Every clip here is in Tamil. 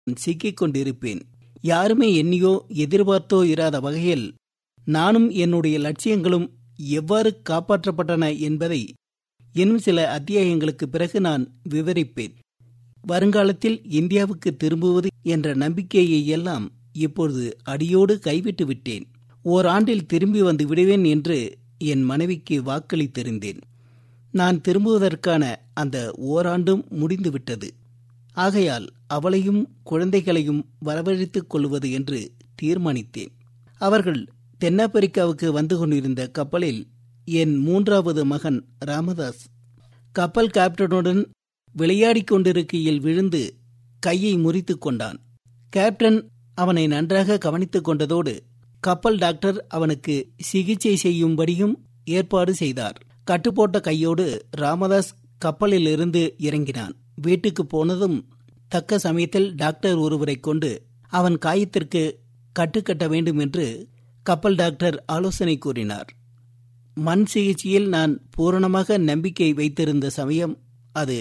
சிக்கிக் கொண்டிருப்பேன் யாருமே எண்ணியோ எதிர்பார்த்தோ இராத வகையில் நானும் என்னுடைய லட்சியங்களும் எவ்வாறு காப்பாற்றப்பட்டன என்பதை இன்னும் சில அத்தியாயங்களுக்கு பிறகு நான் விவரிப்பேன் வருங்காலத்தில் இந்தியாவுக்கு திரும்புவது என்ற நம்பிக்கையை எல்லாம் இப்பொழுது அடியோடு கைவிட்டு விட்டேன் ஓராண்டில் திரும்பி வந்து விடுவேன் என்று என் மனைவிக்கு வாக்களித்திருந்தேன் நான் திரும்புவதற்கான அந்த ஓராண்டும் முடிந்துவிட்டது ஆகையால் அவளையும் குழந்தைகளையும் வரவழைத்துக் கொள்வது என்று தீர்மானித்தேன் அவர்கள் தென்னாப்பிரிக்காவுக்கு வந்து கொண்டிருந்த கப்பலில் என் மூன்றாவது மகன் ராமதாஸ் கப்பல் கேப்டனுடன் விளையாடிக் கொண்டிருக்கையில் விழுந்து கையை முறித்துக் கொண்டான் கேப்டன் அவனை நன்றாக கவனித்துக் கொண்டதோடு கப்பல் டாக்டர் அவனுக்கு சிகிச்சை செய்யும்படியும் ஏற்பாடு செய்தார் கட்டுப்போட்ட கையோடு ராமதாஸ் கப்பலில் இருந்து இறங்கினான் வீட்டுக்கு போனதும் தக்க சமயத்தில் டாக்டர் ஒருவரை கொண்டு அவன் காயத்திற்கு கட்டுக்கட்ட வேண்டும் என்று கப்பல் டாக்டர் ஆலோசனை கூறினார் மண் சிகிச்சையில் நான் பூரணமாக நம்பிக்கை வைத்திருந்த சமயம் அது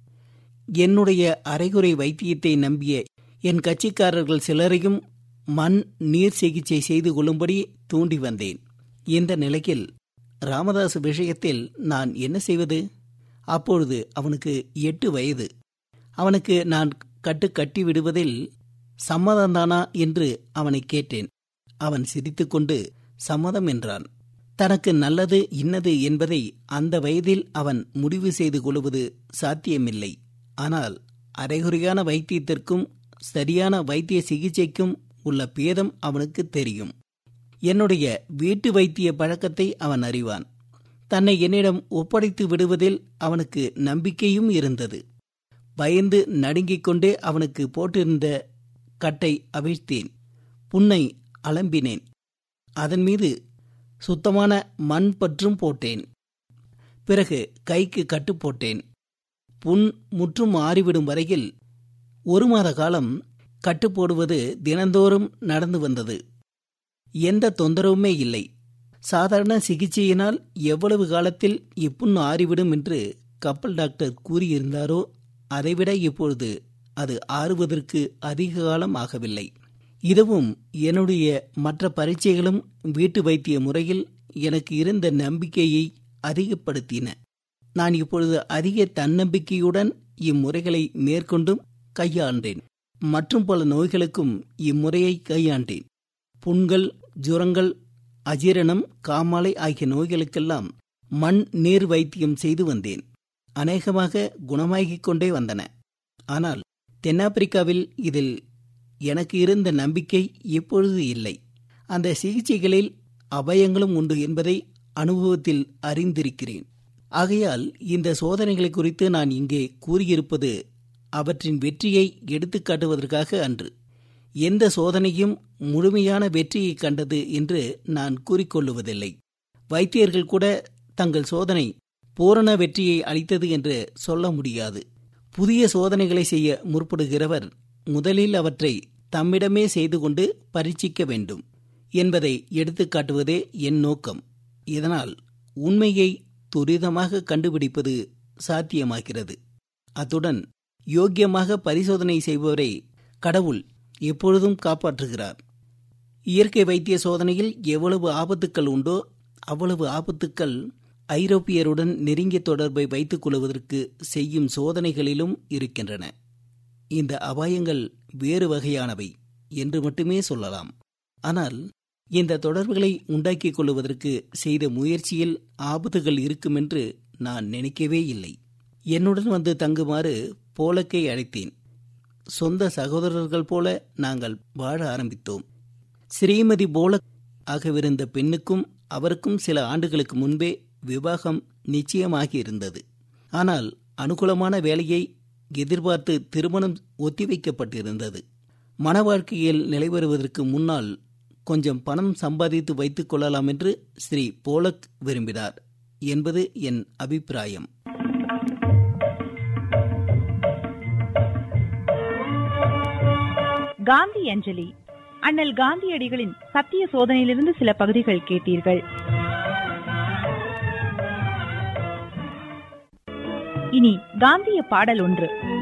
என்னுடைய அரைகுறை வைத்தியத்தை நம்பிய என் கட்சிக்காரர்கள் சிலரையும் மண் நீர் சிகிச்சை செய்து கொள்ளும்படி தூண்டி வந்தேன் இந்த நிலையில் ராமதாஸ் விஷயத்தில் நான் என்ன செய்வது அப்பொழுது அவனுக்கு எட்டு வயது அவனுக்கு நான் கட்டு கட்டி விடுவதில் சம்மதம்தானா என்று அவனை கேட்டேன் அவன் சிரித்துக்கொண்டு சம்மதம் என்றான் தனக்கு நல்லது இன்னது என்பதை அந்த வயதில் அவன் முடிவு செய்து கொள்வது சாத்தியமில்லை ஆனால் அரைகுறையான வைத்தியத்திற்கும் சரியான வைத்திய சிகிச்சைக்கும் உள்ள பேதம் அவனுக்கு தெரியும் என்னுடைய வீட்டு வைத்திய பழக்கத்தை அவன் அறிவான் தன்னை என்னிடம் ஒப்படைத்து விடுவதில் அவனுக்கு நம்பிக்கையும் இருந்தது பயந்து நடுங்கிக் கொண்டே அவனுக்கு போட்டிருந்த கட்டை அவிழ்த்தேன் புண்ணை அலம்பினேன் அதன் மீது சுத்தமான மண் பற்றும் போட்டேன் பிறகு கைக்கு கட்டு போட்டேன் புண் முற்றும் ஆறிவிடும் வரையில் ஒரு மாத காலம் கட்டு போடுவது தினந்தோறும் நடந்து வந்தது எந்த தொந்தரவுமே இல்லை சாதாரண சிகிச்சையினால் எவ்வளவு காலத்தில் இப்புண் ஆறிவிடும் என்று கப்பல் டாக்டர் கூறியிருந்தாரோ அதைவிட இப்பொழுது அது ஆறுவதற்கு அதிக காலம் ஆகவில்லை இதுவும் என்னுடைய மற்ற பரீட்சைகளும் வீட்டு வைத்திய முறையில் எனக்கு இருந்த நம்பிக்கையை அதிகப்படுத்தின நான் இப்பொழுது அதிக தன்னம்பிக்கையுடன் இம்முறைகளை மேற்கொண்டும் கையாண்டேன் மற்றும் பல நோய்களுக்கும் இம்முறையை கையாண்டேன் புண்கள் ஜுரங்கள் அஜீரணம் காமாலை ஆகிய நோய்களுக்கெல்லாம் மண் நீர் வைத்தியம் செய்து வந்தேன் அநேகமாக குணமாகிக் கொண்டே வந்தன ஆனால் தென்னாப்பிரிக்காவில் இதில் எனக்கு இருந்த நம்பிக்கை இப்பொழுது இல்லை அந்த சிகிச்சைகளில் அபயங்களும் உண்டு என்பதை அனுபவத்தில் அறிந்திருக்கிறேன் ஆகையால் இந்த சோதனைகளை குறித்து நான் இங்கே கூறியிருப்பது அவற்றின் வெற்றியை எடுத்துக்காட்டுவதற்காக அன்று எந்த சோதனையும் முழுமையான வெற்றியை கண்டது என்று நான் கூறிக்கொள்ளுவதில்லை வைத்தியர்கள் கூட தங்கள் சோதனை பூரண வெற்றியை அளித்தது என்று சொல்ல முடியாது புதிய சோதனைகளை செய்ய முற்படுகிறவர் முதலில் அவற்றை தம்மிடமே செய்து கொண்டு பரீட்சிக்க வேண்டும் என்பதை எடுத்துக்காட்டுவதே என் நோக்கம் இதனால் உண்மையை துரிதமாக கண்டுபிடிப்பது சாத்தியமாகிறது அத்துடன் யோக்கியமாக பரிசோதனை செய்பவரை கடவுள் எப்பொழுதும் காப்பாற்றுகிறார் இயற்கை வைத்திய சோதனையில் எவ்வளவு ஆபத்துக்கள் உண்டோ அவ்வளவு ஆபத்துக்கள் ஐரோப்பியருடன் நெருங்கிய தொடர்பை வைத்துக் கொள்வதற்கு செய்யும் சோதனைகளிலும் இருக்கின்றன இந்த அபாயங்கள் வேறு வகையானவை என்று மட்டுமே சொல்லலாம் ஆனால் இந்த தொடர்புகளை உண்டாக்கிக் கொள்வதற்கு செய்த முயற்சியில் ஆபத்துகள் இருக்குமென்று நான் நினைக்கவே இல்லை என்னுடன் வந்து தங்குமாறு போலக்கை அழைத்தேன் சொந்த சகோதரர்கள் போல நாங்கள் வாழ ஆரம்பித்தோம் ஸ்ரீமதி போலக் ஆகவிருந்த பெண்ணுக்கும் அவருக்கும் சில ஆண்டுகளுக்கு முன்பே விவாகம் நிச்சயமாகி இருந்தது ஆனால் அனுகூலமான வேலையை எதிர்பார்த்து திருமணம் ஒத்திவைக்கப்பட்டிருந்தது மன வாழ்க்கையில் நிலைவருவதற்கு முன்னால் கொஞ்சம் பணம் சம்பாதித்து வைத்துக் கொள்ளலாம் என்று ஸ்ரீ போலக் விரும்பினார் என்பது என் அபிப்பிராயம் காந்தி அஞ்சலி அண்ணல் காந்தியடிகளின் சத்திய சோதனையிலிருந்து சில பகுதிகள் கேட்டீர்கள் இனி காந்திய பாடல் ஒன்று